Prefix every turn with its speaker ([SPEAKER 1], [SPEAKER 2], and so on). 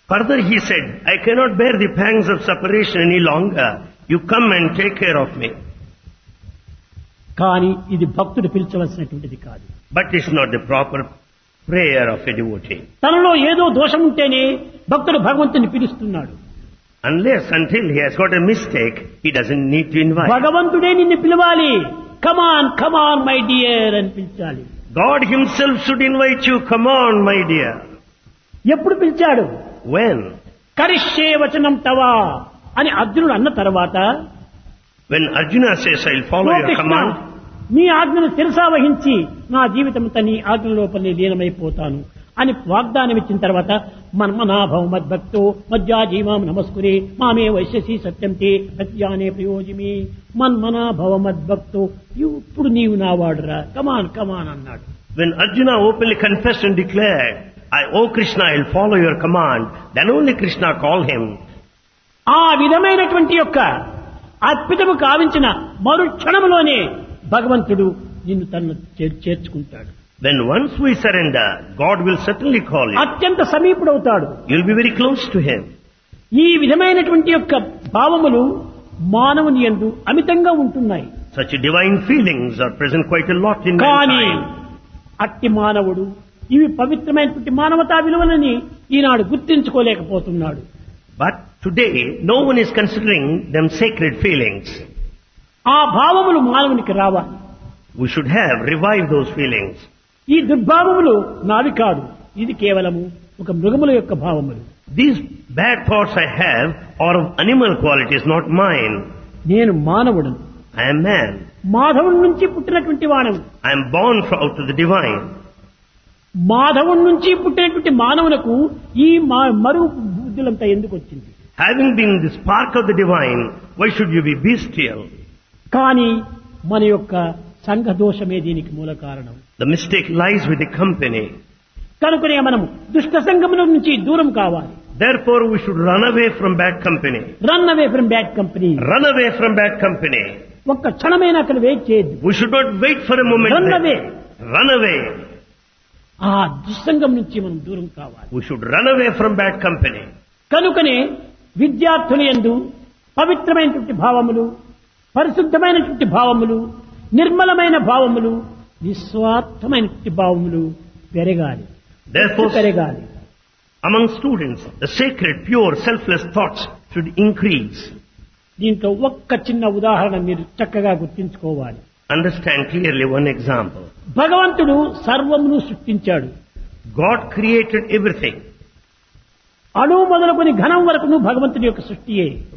[SPEAKER 1] Further he said, I cannot bear the pangs of separation any longer. You come and take care of me.
[SPEAKER 2] కానీ ఇది భక్తుడు పిలిచవలసినటువంటిది కాదు
[SPEAKER 1] But it's not the proper prayer of a devotee.
[SPEAKER 2] తనలో ఏదో దోషం ఉంటేనే భక్తుడు భగవంతుని పిలుస్తున్నాడు
[SPEAKER 1] Unless until he has got a mistake, he doesn't need to invite.
[SPEAKER 2] భగవంతుడే నిన్ను పిలవాలి కమాన్ కమాన్ మై డియర్ అని పిలిచాలి
[SPEAKER 1] God himself should invite you. Come on, my dear.
[SPEAKER 2] ఎప్పుడు పిలిచాడు
[SPEAKER 1] When?
[SPEAKER 2] కరిష్యే వచనం తవా అని అర్జునుడు అన్న తర్వాత
[SPEAKER 1] When Arjuna says, I'll follow
[SPEAKER 2] "oh
[SPEAKER 1] your
[SPEAKER 2] Krishna,
[SPEAKER 1] command,
[SPEAKER 2] నీ ఆజ్ఞను శిరసా వహించి నా జీవితంతో నీ ఆజ్ఞ లోపలనే లీనమైపోతాను అని వాగ్దానం ఇచ్చిన తర్వాత మన్మనాభవ మద్భక్తో మజ్జాజీవాం నమస్కురే మామే వైశ్యసి సత్యంతే ప్రత్యానే ప్రయోజమి మన్మనాభవ మద్భక్తో ఇప్పుడు నీవు నా వాడురా కమాన్ కమాన్ అన్నాడు
[SPEAKER 1] when Arjuna openly confessed and declared, I, oh Krishna, I'll follow your command, then only Krishna called him.
[SPEAKER 2] ఆ విధమైనటువంటి యొక్క అద్భుతము కావించిన మరు క్షణంలోనే భగవంతుడు నిన్ను తను చేర్- చేర్చుకుంటాడు
[SPEAKER 1] When once we surrender, God will certainly call you.
[SPEAKER 2] అత్యంత సమీపుడవుతాడు
[SPEAKER 1] You'll be very close to him.
[SPEAKER 2] ఈ విధమైనటువంటి యొక్క భావములు మానవుని యందు అమితంగా ఉంటున్నాయి
[SPEAKER 1] Such divine feelings are present quite a lot in
[SPEAKER 2] కానీ
[SPEAKER 1] mankind.
[SPEAKER 2] అట్టి మానవుడు ఇవి పవిత్రమైనటువంటి మానవతా విలువలని ఈనాడు గుర్తించుకోలేకపోతున్నాడు
[SPEAKER 1] But today, no one is considering them sacred feelings.
[SPEAKER 2] ఆ భావములు మానవునికి రావాలి
[SPEAKER 1] We should have revived those feelings.
[SPEAKER 2] ఈ దుర్భావములు నావి కాదు ఇది కేవలము ఒక మృగముల యొక్క భావములు
[SPEAKER 1] These bad thoughts I have are of animal qualities, not mine.
[SPEAKER 2] నేను మానవుడు
[SPEAKER 1] I am man.
[SPEAKER 2] మాధవుడి నుంచి పుట్టినటువంటి వాడను
[SPEAKER 1] I am born fro- out of the divine.
[SPEAKER 2] మాధవుడి నుంచి పుట్టినటువంటి మానవులకు ఈ మా- మరుగు బుద్ధులంతా ఎందుకు వచ్చింది
[SPEAKER 1] Having been the spark of the divine, why should you be bestial?
[SPEAKER 2] కానీ మన యొక్క సంఘ దోషమే దీనికి మూల కారణం
[SPEAKER 1] The mistake lies with the company.
[SPEAKER 2] కనుకనే మనము దుష్ట సంఘముల నుంచి దూరం కావాలి
[SPEAKER 1] Therefore, we should run away from bad company.
[SPEAKER 2] Run away from bad company
[SPEAKER 1] Run away from bad company.
[SPEAKER 2] ఒక్క క్షణమైనా అక్కడ వెయిట్ చేయొద్దు
[SPEAKER 1] We should not wait for a moment.
[SPEAKER 2] Run
[SPEAKER 1] there.
[SPEAKER 2] away.
[SPEAKER 1] Run away.
[SPEAKER 2] ఆ దుస్సంగం నుంచి మనం దూరం కావాలి
[SPEAKER 1] We should run away from bad company.
[SPEAKER 2] కనుకనే విద్యార్థుల యందు పవిత్రమైనటువంటి భావములు పరిశుద్ధమైనటువంటి భావములు నిర్మలమైన భావములు నిస్వార్థమైనటువంటి భావములు పెరగాలి
[SPEAKER 1] Therefore,
[SPEAKER 2] పెరగాలి
[SPEAKER 1] among students, the sacred, pure, selfless thoughts should increase.
[SPEAKER 2] దీంట్లో ఒక్క చిన్న ఉదాహరణ మీరు చక్కగా గుర్తించుకోవాలి
[SPEAKER 1] Understand clearly one example.
[SPEAKER 2] భగవంతుడు సర్వమును సృష్టించాడు
[SPEAKER 1] God created everything.
[SPEAKER 2] అణువు మొదలుకొని ఘనం వరకును భగవంతుడి యొక్క సృష్టియే